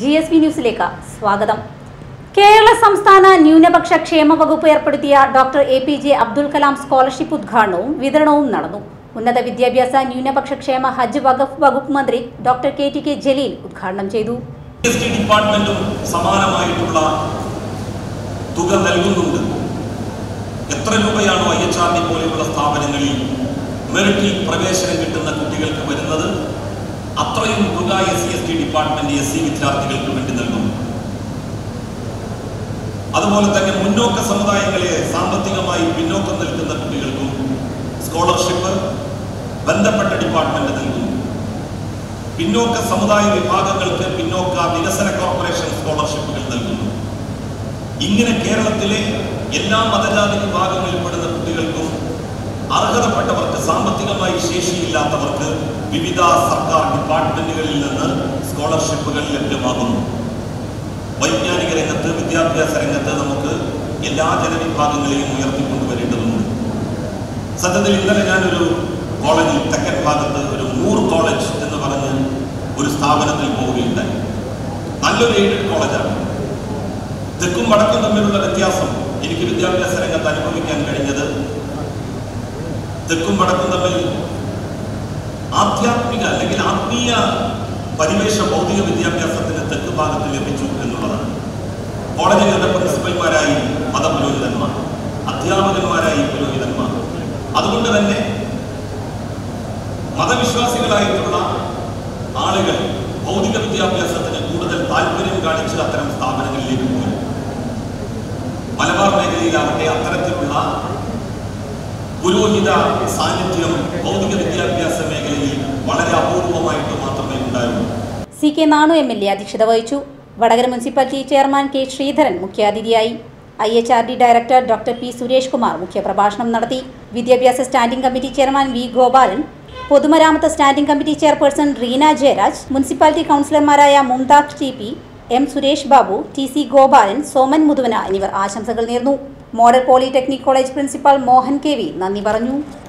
G S V ന്യൂസിലേക്ക് സ്വാഗതം കേരള സംസ്ഥാന ന്യൂനപക്ഷ ക്ഷേമ വകുപ്പ് ഏർപ്പെടുത്തിയ doctor A P J Abdul Kalam scholarship ഉദ്ഘാടനവും വിതരണവും നടന്നു ഉന്നത വിദ്യാഭ്യാസ ന്യൂനപക്ഷ ക്ഷേമ ഹജ്ജ് വകുപ്പ് വകുപ്പ് മന്ത്രി doctor K T K Jaleel ഉദ്ഘാടനം ചെയ്തു എസ് ടി ഡിപ്പാർട്ട്മെന്റും സമാനമായിട്ടുള്ള തുക നൽകുന്നുണ്ട് എത്ര രൂപയാണോ ഐ എച്ച് ആർ ഡി പോലെയുള്ള സ്ഥാപനങ്ങളിൽ മെറിറ്റിൽ പ്രവേശനം കിട്ടുന്ന കുട്ടികൾക്ക് വരുന്നത് അത്രയും തുക S C S T department S C വിദ്യാർത്ഥികൾക്ക് വേണ്ടി നൽകുന്നു അതുപോലെ തന്നെ മുന്നോക്ക സമുദായങ്ങളെ സാമ്പത്തികമായി പിന്നോക്കം നിൽക്കുന്ന കുട്ടികൾക്കും സ്കോളർഷിപ്പ് ബന്ധപ്പെട്ട ഡിപ്പാർട്ട്മെന്റ് നൽകുന്നു പിന്നോക്ക സമുദായ വിഭാഗങ്ങൾക്ക് പിന്നോക്ക വികസന കോർപ്പറേഷൻ സ്കോളർഷിപ്പുകൾ നൽകുന്നു ഇങ്ങനെ കേരളത്തിലെ എല്ലാ മതജാതി വിഭാഗങ്ങളിൽപ്പെടുന്ന കുട്ടികൾക്കും അർഹതപ്പെട്ടവർക്ക് സാമ്പത്തികമായി ശേഷിയില്ലാത്തവർക്ക് വിവിധ സർക്കാർ ഡിപ്പാർട്ട്മെന്റുകളിൽ നിന്ന് സ്കോളർഷിപ്പുകൾ ലഭ്യമാകുന്നു വൈജ്ഞാനിക രംഗത്ത് വിദ്യാഭ്യാസ രംഗത്ത് നമുക്ക് എല്ലാ ജനവിഭാഗങ്ങളെയും ഉയർത്തിക്കൊണ്ടുവരേണ്ടതുണ്ട് സത്യത്തിൽ ഇന്നലെ ഞാനൊരു കോളേജിൽ തെക്കൻ ഭാഗത്ത് ഒരു നൂർ കോളേജ് എന്ന് പറഞ്ഞ് ഒരു സ്ഥാപനത്തിൽ പോവുകയുണ്ടായി നല്ലൊരു എയ്ഡഡ് കോളേജാണ് തെക്കും വടക്കും തമ്മിലുള്ള വ്യത്യാസം എനിക്ക് വിദ്യാഭ്യാസ രംഗത്ത് അനുഭവിക്കാൻ കഴിഞ്ഞത് തെക്കും വടക്കും തമ്മിൽ ആധ്യാത്മിക അല്ലെങ്കിൽ ആത്മീയ പരിവേഷ ഭൗതിക വിദ്യാഭ്യാസത്തിന് തെക്ക് ഭാഗത്ത് ലഭിച്ചു എന്നുള്ളതാണ് കോളേജുകളുടെ പ്രിൻസിപ്പൽമാരായി മതപുരോഹിതന്മാർ അധ്യാപകന്മാരായി പുരോഹിതന്മാർ അതുകൊണ്ട് തന്നെ മതവിശ്വാസികളായിട്ടുള്ള ആളുകൾ ഭൗതിക വിദ്യാഭ്യാസത്തിന് കൂടുതൽ താല്പര്യം കാണിച്ച് അത്തരം സ്ഥാപനങ്ങളിലേക്ക് പോയി മലബാർ മേഖലയിലാവട്ടെ അത്തരത്തിലുള്ള പുരോഹിത സാന്നിധ്യം ഭൗതിക വിദ്യാഭ്യാസ മേഖലയിൽ വളരെ അപൂർവമായിട്ട് മാത്രമേ ഉണ്ടായുള്ളൂ C K Nanu M L A അധ്യക്ഷത വഹിച്ചു Vatakara municipality chairman K Sreedharan മുഖ്യാതിഥിയായി I H R D director doctor P Suresh Kumar മുഖ്യപ്രഭാഷണം നടത്തി വിദ്യാഭ്യാസ standing committee chairman V Gopalan പൊതുമരാമത്ത് standing committee chairperson Reena Jayaraj municipality കൗൺസിലർമാരായ Mumtaz T P M Suresh Babu T C Gopalan Soman Muthuvana എന്നിവർ ആശംസകൾ നേർന്നു model polytechnic college principal Mohan K V നന്ദി പറഞ്ഞു